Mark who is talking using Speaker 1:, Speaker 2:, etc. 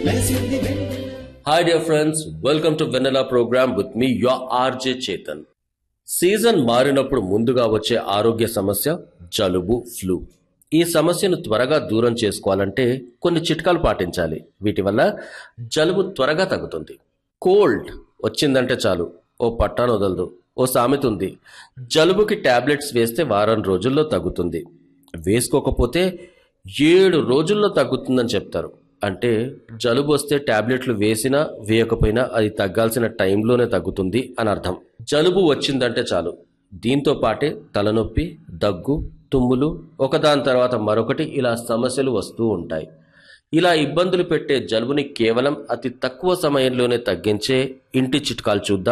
Speaker 1: మెరిసింది వెన్నెల
Speaker 2: Hi, dear friends. Welcome to Vanilla program with me, your RJ Chetan. Season మారినప్పుడు ముందుగా వచ్చే ఆరోగ్య సమస్య జలుబు ఫ్లూ ఈ సమస్యను త్వరగా దూరం చేసుకోవాలంటే కొన్ని చిట్కాలు పాటించాలి వీటి వల్ల జలుబు త్వరగా తగ్గుతుంది కోల్డ్ వచ్చిందంటే చాలు ఓ పట్టాను వదలదు ఓ సామెత ఉంది జలుబుకి టాబ్లెట్స్ వేస్తే వారం రోజుల్లో తగ్గుతుంది వేసుకోకపోతే ఏడు రోజుల్లో తగ్గుతుందని చెప్తారు అంటే జలుబు వస్తే టాబ్లెట్లు వేసినా వేయకపోయినా అది తగ్గాల్సిన టైంలోనే తగ్గుతుంది అని అర్థం జలుబు వచ్చిందంటే చాలు దీంతో పాటే తలనొప్పి దగ్గు తుమ్ములు ఒకదాని తర్వాత మరొకటి ఇలా సమస్యలు వస్తూ ఉంటాయి ఇలా ఇబ్బందులు పెట్టే జలుబుని కేవలం అతి తక్కువ సమయంలోనే తగ్గించే ఇంటి చిట్కాలు చూద్దాం